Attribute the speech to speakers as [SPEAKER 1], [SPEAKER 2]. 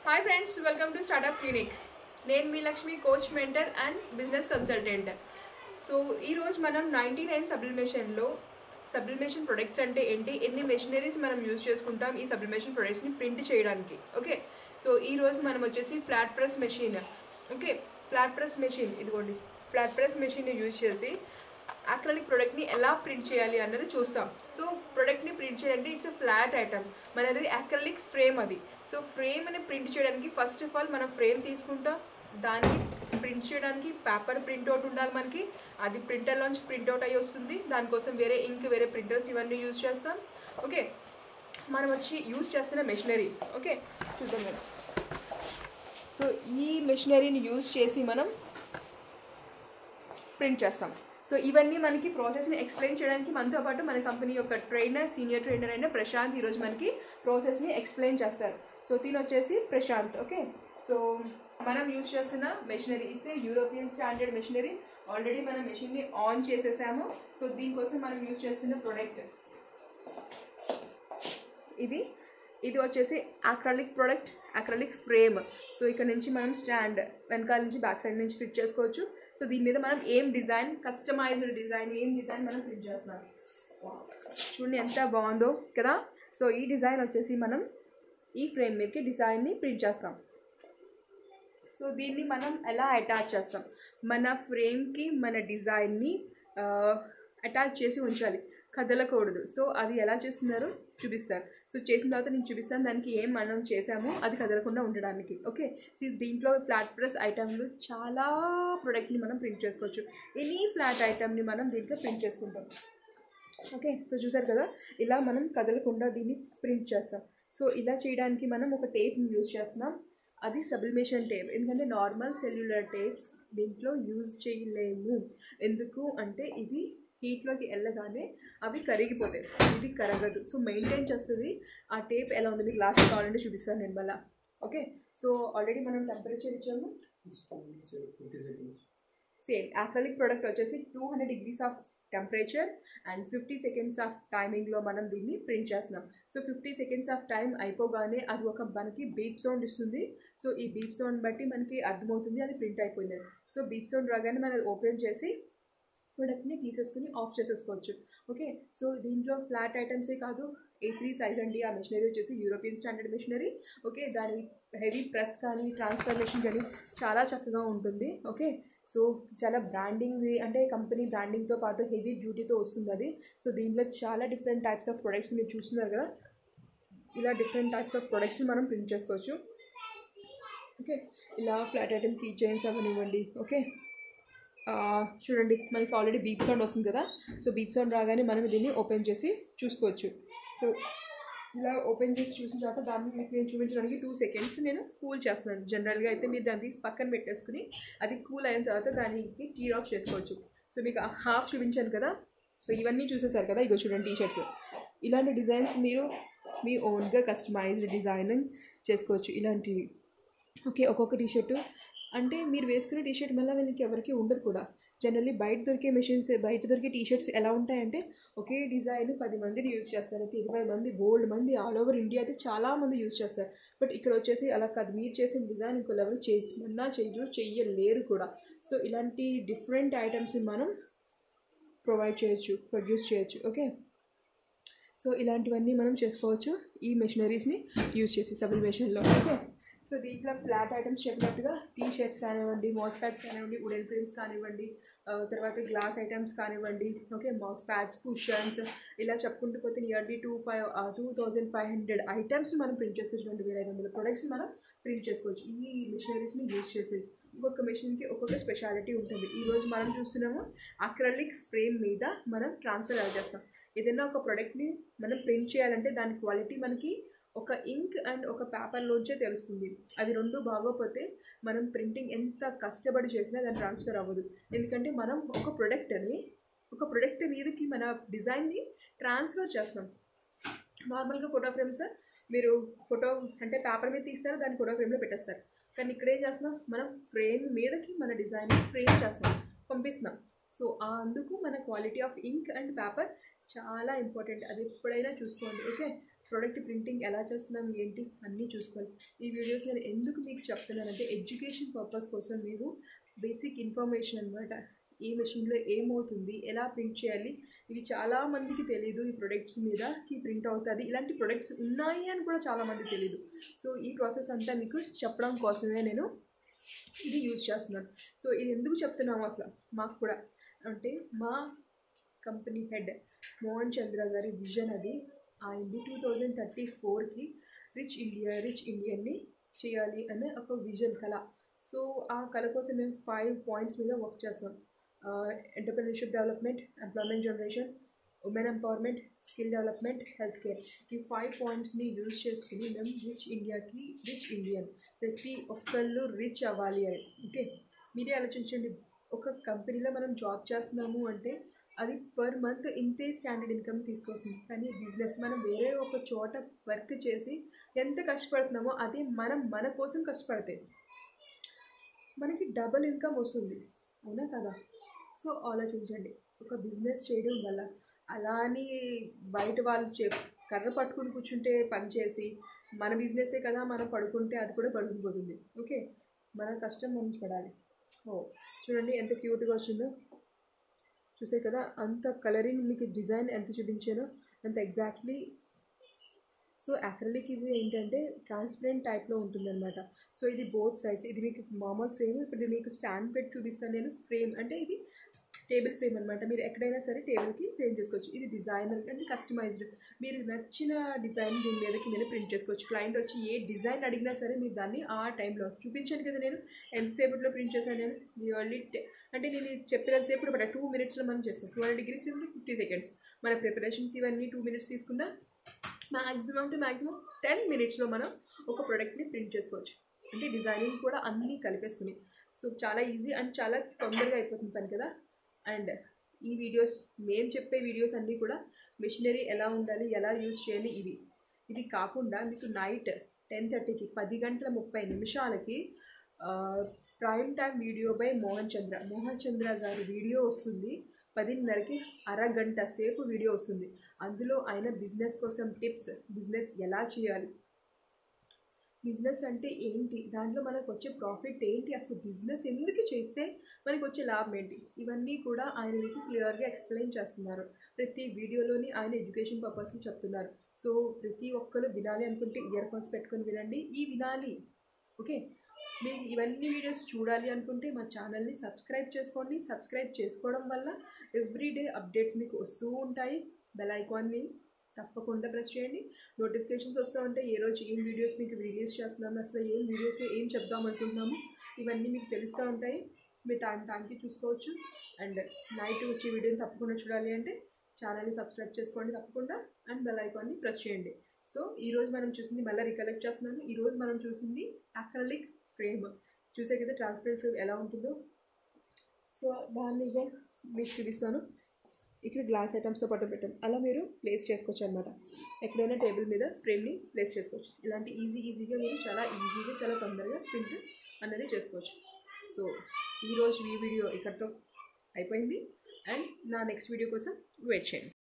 [SPEAKER 1] hi friends welcome to startup clinic నేను మీ Lakshmi coach mentor and business consultant so ఈరోజు మనం నైంటీ నైన్ సబ్లిమేషన్లో సబ్లిమేషన్ ప్రొడక్ట్స్ అంటే ఏంటి ఎన్ని మెషినరీస్ మనం యూజ్ చేసుకుంటాం ఈ సబ్లిమేషన్ ప్రొడక్ట్స్ని ప్రింట్ చేయడానికి ఓకే సో ఈరోజు మనం వచ్చేసి flat press machine okay flat press machine ఇదిగోండి ఫ్లాట్ ప్రెస్ మెషిన్ యూజ్ చేసి అక్రలిక్ ప్రోడక్ట్ని ఎలా ప్రింట్ చేయాలి అన్నది చూస్తాం సో ప్రోడక్ట్ని ప్రింట్ చేయాలంటే ఇట్స్ ఎ ఫ్లాట్ ఐటమ్ మనది అక్రలిక్ ఫ్రేమ్ అది సో ఫ్రేమ్ని ప్రింట్ చేయడానికి ఫస్ట్ ఆఫ్ ఆల్ మనం ఫ్రేమ్ తీసుకుంటాం దాన్ని ప్రింట్ చేయడానికి పేపర్ ప్రింట్అవుట్ ఉండాలి మనకి అది ప్రింటర్లోంచి ప్రింట్అవుట్ అయ్యి వస్తుంది దానికోసం వేరే ఇంక్ వేరే ప్రింటర్స్ ఇవన్నీ యూజ్ చేస్తాం ఓకే మనం వచ్చి యూజ్ చేస్తున్న మెషినరీ ఓకే చూద్దాం మేము సో ఈ మెషినరీని యూజ్ చేసి మనం ప్రింట్ చేస్తాం సో ఇవన్నీ మనకి ప్రాసెస్ని ఎక్స్ప్లెయిన్ చేయడానికి మనతో పాటు మన కంపెనీ యొక్క ట్రైనర్ సీనియర్ ట్రైనర్ అయిన ప్రశాంత్ ఈరోజు మనకి ప్రాసెస్ని ఎక్స్ప్లెయిన్ చేస్తారు సో దీని వచ్చేసి ప్రశాంత్ ఓకే సో మనం యూజ్ చేస్తున్న machinery it's European standard machinery already మనం మెషిన్ని ఆన్ చేసేసాము సో దీనికోసం మనం యూజ్ చేస్తున్న ప్రోడక్ట్ ఇది ఇది వచ్చేసి acrylic product acrylic frame so ఇక్కడ నుంచి మనం స్టాండ్ వెనకాల నుంచి బ్యాక్ సైడ్ నుంచి ఫిట్ చేసుకోవచ్చు సో దీని మీద మనం ఏం డిజైన్ కస్టమైజ్డ్ డిజైన్ ఏం డిజైన్ మనం ప్రింట్ చేస్తున్నాం చూడండి ఎంత బాగుందో కదా సో ఈ డిజైన్ వచ్చేసి మనం ఈ ఫ్రేమ్ మీదకి డిజైన్ని ప్రింట్ చేస్తాం సో దీన్ని మనం ఎలా అటాచ్ చేస్తాం మన ఫ్రేమ్కి మన డిజైన్ని అటాచ్ చేసి ఉంచాలి కదలకూడదు సో అది ఎలా చేస్తున్నారో చూపిస్తారు సో చేసిన తర్వాత నేను చూపిస్తాను దానికి ఏం మనం చేసామో అది కదలకుండా ఉండడానికి ఓకే సో దీంట్లో ఫ్లాట్ ప్రెస్ ఐటెంలు చాలా ప్రోడక్ట్ని మనం ప్రింట్ చేసుకోవచ్చు ఎనీ ఫ్లాట్ ఐటెంని మనం దీంట్లో ప్రింట్ చేసుకుంటాం ఓకే సో చూసారు కదా ఇలా మనం కదలకుండా దీన్ని ప్రింట్ చేస్తాం సో ఇలా చేయడానికి మనం ఒక టేప్ని యూజ్ చేస్తున్నాం అది సబ్లిమేషన్ టేప్ ఎందుకంటే నార్మల్ సెల్యులర్ టేప్స్ దీంట్లో యూజ్ చేయలేము ఎందుకు అంటే ఇది హీట్లోకి వెళ్ళగానే అవి కరిగిపోతాయి ఇది కరగదు సో మెయింటైన్ చేస్తుంది ఆ టేప్ ఎలా ఉంది మీకు లాస్ట్ కావాలంటే చూపిస్తాను నేను మళ్ళీ ఓకే సో ఆల్రెడీ మనం టెంపరేచర్ ఇచ్చాము సేమ్ యాక్రలిక్ ప్రోడక్ట్ వచ్చేసి two hundred degrees of temperature and fifty seconds of టైమింగ్లో మనం దీన్ని ప్రింట్ చేస్తున్నాం so fifty seconds of time అయిపోగానే అది ఒక మనకి బీప్ సౌండ్ ఇస్తుంది సో ఈ బీప్ సౌండ్ బట్టి మనకి అర్థమవుతుంది అది ప్రింట్ అయిపోయింది సో బీప్ సౌండ్ రాగానే మనం అది ఓపెన్ చేసి ప్రొడక్ట్ని తీసేసుకుని ఆఫ్ చేసేసుకోవచ్చు ఓకే సో దీంట్లో ఫ్లాట్ ఐటమ్సే కాదు ఏ త్రీ సైజ్ అండి ఆ మెషినరీ వచ్చేసి యూరోపియన్ స్టాండర్డ్ మెషినరీ ఓకే దాని హెవీ ప్రెస్ కానీ ట్రాన్స్ఫర్మేషన్ కానీ చాలా చక్కగా ఉంటుంది ఓకే సో చాలా బ్రాండింగ్ అంటే కంపెనీ బ్రాండింగ్తో పాటు హెవీ డ్యూటీతో వస్తుంది అది సో దీంట్లో చాలా డిఫరెంట్ టైప్స్ ఆఫ్ ప్రొడక్ట్స్ మీరు చూస్తున్నారు కదా ఇలా డిఫరెంట్ టైప్స్ ఆఫ్ ప్రొడక్ట్స్ని మనం ప్రింట్ చేసుకోవచ్చు ఓకే ఇలా ఫ్లాట్ ఐటమ్ కీ చైన్స్ అవనివ్వండి ఓకే చూడండి మనకి ఆల్రెడీ బీప్ సౌండ్ వస్తుంది కదా సో బీప్ సౌండ్ రాగానే మనం దీన్ని ఓపెన్ చేసి చూసుకోవచ్చు సో ఇలా ఓపెన్ చేసి చూసిన తర్వాత దాన్ని మీకు నేను చూపించడానికి టూ సెకండ్స్ నేను కూల్ చేస్తున్నాను జనరల్గా అయితే మీరు దాన్ని తీసి పక్కన పెట్టేసుకుని అది కూల్ అయిన తర్వాత దానికి టీర్ ఆఫ్ చేసుకోవచ్చు సో మీకు హాఫ్ చూపించాను కదా సో ఇవన్నీ చూసేసారు కదా ఇగో చూడండి టీ షర్ట్స్ ఇలాంటి డిజైన్స్ మీరు మీ ఓన్గా కస్టమైజ్డ్ డిజైనింగ్ చేసుకోవచ్చు ఇలాంటివి ఓకే ఒక్కొక్క టీ షర్టు అంటే మీరు వేసుకునే టీ షర్ట్ మళ్ళీ వీళ్ళకి ఎవరికి ఉండదు కూడా జనరల్లీ బయట దొరికే మెషిన్స్ బయట దొరికే టీ షర్ట్స్ ఎలా ఉంటాయంటే ఒకే డిజైన్ పది మందిని యూజ్ చేస్తారు అయితే ఇరవై మంది బోల్డ్ మంది ఆల్ ఓవర్ ఇండియా అయితే చాలా మంది యూజ్ చేస్తారు బట్ ఇక్కడ వచ్చేసి అలా కాదు మీరు చేసిన డిజైన్ ఇంకో లెవెల్ చేసిమన్నా చేయరు చెయ్యలేరు కూడా సో ఇలాంటి డిఫరెంట్ ఐటమ్స్ని మనం ప్రొవైడ్ చేయొచ్చు ప్రొడ్యూస్ చేయొచ్చు ఓకే సో ఇలాంటివన్నీ మనం చేసుకోవచ్చు ఈ మెషినరీస్ని యూజ్ చేసి సబ్లిమేషన్లో ఓకే సో దీంట్లో ఫ్లాట్ ఐటమ్స్ చెప్పినట్టుగా టీ షర్ట్స్ కానివ్వండి మౌస్ ప్యాడ్స్ కానివ్వండి వుడెన్ ఫ్రేమ్స్ కానివ్వండి తర్వాత గ్లాస్ ఐటమ్స్ కానివ్వండి ఓకే మౌస్ ప్యాడ్స్ కుషన్స్ ఇలా చెప్పుకుంటూ పోతే nearly two five two thousand five hundred items మనం ప్రింట్ చేసుకోవచ్చు రెండు వేల ఐదు వందల ప్రొడక్ట్స్ మనం ప్రింట్ చేసుకోవచ్చు ఈ మిషనరీస్ని యూజ్ చేసేది ఒక్కొక్క మెషిన్కి ఒక్కొక్క స్పెషాలిటీ ఉంటుంది ఈరోజు మనం చూస్తున్నాము అక్రలిక్ ఫ్రేమ్ మీద మనం ట్రాన్స్ఫర్ ఎలా చేస్తాం ఏదైనా ఒక ప్రోడక్ట్ని మనం ప్రింట్ చేయాలంటే దాని క్వాలిటీ మనకి ఒక ఇంక్ అండ్ ఒక పేపర్లోంచే తెలుస్తుంది అవి రెండు బాగోపోతే మనం ప్రింటింగ్ ఎంత కష్టపడి చేసినా దాన్ని ట్రాన్స్ఫర్ అవ్వదు ఎందుకంటే మనం ఒక ప్రొడక్ట్ని ఒక ప్రొడక్ట్ మీదకి మన డిజైన్ని ట్రాన్స్ఫర్ చేస్తాం నార్మల్గా ఫోటో ఫ్రేమ్స్ మీరు ఫోటో అంటే పేపర్ మీద తీస్తారు దాన్ని ఫోటో ఫ్రేమ్లో పెట్టేస్తారు కానీ ఇక్కడ ఏం చేస్తున్నాం మనం ఫ్రేమ్ మీదకి మన డిజైన్ ఫ్రేమ్ చేస్తాం పంపిస్తున్నాం సో అందుకు మన quality of ink and paper చాలా ఇంపార్టెంట్ అది ఎప్పుడైనా చూసుకోండి ఓకే ప్రోడక్ట్ ప్రింటింగ్ ఎలా చేస్తున్నాం ఏంటి అన్నీ చూసుకోవాలి ఈ వీడియోస్ నేను ఎందుకు మీకు చెప్తున్నానంటే ఎడ్యుకేషన్ పర్పస్ కోసం మీరు బేసిక్ ఇన్ఫర్మేషన్ అనమాట ఏ మెషిన్లో ఏమవుతుంది ఎలా ప్రింట్ చేయాలి ఇవి చాలా మందికి తెలియదు ఈ ప్రొడక్ట్స్ మీద కి ప్రింట్ అవుతుంది ఇలాంటి ప్రొడక్ట్స్ ఉన్నాయి అని కూడా చాలామంది తెలియదు సో ఈ ప్రాసెస్ అంతా మీకు చెప్పడం కోసమే నేను ఇది యూజ్ చేస్తున్నాను సో ఇది ఎందుకు చెప్తున్నాము అసలు మాకు కూడా అంటే మా కంపెనీ హెడ్ మోహన్ చంద్ర గారి విజన్ అది ఆయనది టూ థౌజండ్ థర్టీ ఫోర్కి రిచ్ ఇండియా రిచ్ ఇండియన్ని చేయాలి అనే ఒక విజన్ కళ సో ఆ కళ కోసం మేము ఫైవ్ పాయింట్స్ మీద వర్క్ చేస్తాం entrepreneurship development employment generation women empowerment skill development health care ఈ ఫైవ్ పాయింట్స్ని యూజ్ చేసుకుని మేము రిచ్ ఇండియాకి రిచ్ ఇండియన్ ప్రతి ఒక్కళ్ళు రిచ్ అవ్వాలి అని ఓకే మీరే ఆలోచించండి ఒక కంపెనీలో మనం జాబ్ చేస్తున్నాము అంటే అది పర్ మంత్ ఇంతే స్టాండర్డ్ ఇన్కమ్ తీసుకొస్తుంది కానీ బిజినెస్ మనం వేరే ఒక చోట వర్క్ చేసి ఎంత కష్టపడుతున్నామో అదే మనం మన కోసం కష్టపడితే మనకి డబుల్ ఇన్కమ్ వస్తుంది అవునా కదా సో ఆలోచించండి ఒక బిజినెస్ చేయడం వల్ల అలా అని బయట వాళ్ళు చే కర్ర పట్టుకుని కూర్చుంటే పని చేసి మన బిజినెసే కదా మనం పడుకుంటే అది కూడా పడుకునిపోతుంది ఓకే మన కష్టం మనం పడాలి ఓ చూడండి ఎంత క్యూట్గా వచ్చిందో చూసే కదా అంత కలరింగ్ మీకు డిజైన్ ఎంత చూపించానో అంత ఎగ్జాక్ట్లీ సో అక్రలిక్ ఇది ఏంటంటే ట్రాన్స్పరెంట్ టైప్లో ఉంటుందన్నమాట సో ఇది బోత్ సైడ్స్ ఇది మీకు మామూలు ఫ్రేమ్ ఇప్పుడు ఇది మీకు స్టాండ్ పెట్టి చూపిస్తాను నేను ఫ్రేమ్ అంటే ఇది టేబుల్ ఫ్రేమ్ అనమాట మీరు ఎక్కడైనా సరే టేబుల్కి ఫ్రేమ్ చేసుకోవచ్చు ఇది డిజైనర్ అంటే కస్టమైజ్డ్ మీరు నచ్చిన డిజైన్ దీని మీదకి మీరు ప్రింట్ చేసుకోవచ్చు క్లయింట్ వచ్చి ఏ డిజైన్ అడిగినా సరే మీరు దాన్ని ఆ టైంలో చూపించాను కదా నేను ఎంతసేపట్లో ప్రింట్ చేశాను నేను నియర్లీ అంటే నేను చెప్పినంతసేపు ఇప్పుడు టూ మినిట్స్లో మనం చేస్తాం two hundred degrees fifty seconds మన ప్రిపరేషన్స్ ఇవన్నీ టూ మినిట్స్ తీసుకున్నా మ్యాక్సిమం టు మ్యాక్సిమం టెన్ మినిట్స్లో మనం ఒక ప్రోడక్ట్ని ప్రింట్ చేసుకోవచ్చు అంటే డిజైనింగ్ కూడా అన్నీ కలిపేసుకుని సో చాలా ఈజీ అండ్ చాలా తొందరగా అయిపోతుంది పని కదా అండ్ ఈ వీడియోస్ మేము చెప్పే వీడియోస్ అన్నీ కూడా మిషనరీ ఎలా ఉండాలి ఎలా యూజ్ చేయాలి ఇవి ఇది కాకుండా మీకు నైట్ టెన్ థర్టీకి పది గంటల ముప్పై నిమిషాలకి prime time video by Mohan Chandra Mohan Chandra గారి వీడియో వస్తుంది పదిన్నరకి అరగంట సేపు వీడియో వస్తుంది అందులో ఆయన బిజినెస్ కోసం టిప్స్ బిజినెస్ ఎలా చేయాలి బిజినెస్ అంటే ఏంటి దాంట్లో మనకు వచ్చే ప్రాఫిట్ ఏంటి అసలు బిజినెస్ ఎందుకు చేస్తే మనకు వచ్చే లాభం ఏంటి ఇవన్నీ కూడా ఆయన మీకు క్లియర్గా ఎక్స్ప్లెయిన్ చేస్తున్నారు ప్రతి వీడియోలోని ఆయన ఎడ్యుకేషన్ పర్పస్ని చెప్తున్నారు సో ప్రతి ఒక్కరు వినాలి అనుకుంటే ఇయర్ ఫోన్స్ పెట్టుకొని వినండి ఈ వినాలి ఓకే మీరు ఇవన్నీ వీడియోస్ చూడాలి అనుకుంటే మా ఛానల్ని సబ్స్క్రైబ్ చేసుకోండి సబ్స్క్రైబ్ చేసుకోవడం వల్ల ఎవ్రీడే అప్డేట్స్ మీకు వస్తూ ఉంటాయి బెల్ ఐకాన్ని తప్పకుండా ప్రెస్ చేయండి నోటిఫికేషన్స్ వస్తూ ఉంటాయి ఏ రోజు ఏం వీడియోస్ మీకు రిలీజ్ చేస్తున్నాము అసలు ఏం వీడియోస్లో ఏం చెప్దాం అనుకుంటున్నాము ఇవన్నీ మీకు తెలుస్తూ ఉంటాయి మీరు టైం టైంకి చూసుకోవచ్చు అండ్ నైట్ వచ్చే వీడియోని తప్పకుండా చూడాలి అంటే ఛానల్ని సబ్స్క్రైబ్ చేసుకోండి తప్పకుండా అండ్ బెల్ ఐకాన్ని ప్రెస్ చేయండి సో ఈరోజు మనం చూసింది మళ్ళీ రికలెక్ట్ చేస్తున్నాను ఈరోజు మనం చూసింది అక్రలిక్ ఫ్రేమ్ చూసే కదా ట్రాన్స్పరెంట్ ఫ్రేమ్ ఎలా ఉంటుందో సో దాన్ని ఇదే మీకు చూపిస్తాను ఇక్కడ గ్లాస్ ఐటమ్స్తో పాటు పెట్టాం అలా మీరు ప్లేస్ చేసుకోవచ్చు అనమాట ఎక్కడైనా టేబుల్ మీద ఫ్రేమ్ని ప్లేస్ చేసుకోవచ్చు ఇలాంటి ఈజీ ఈజీగా మీరు చాలా ఈజీగా చాలా తొందరగా ప్రింట్ అనేది చేసుకోవచ్చు సో ఈరోజు ఈ వీడియో ఇక్కడితో అయిపోయింది అండ్ నా నెక్స్ట్ వీడియో కోసం వెయిట్ చేయండి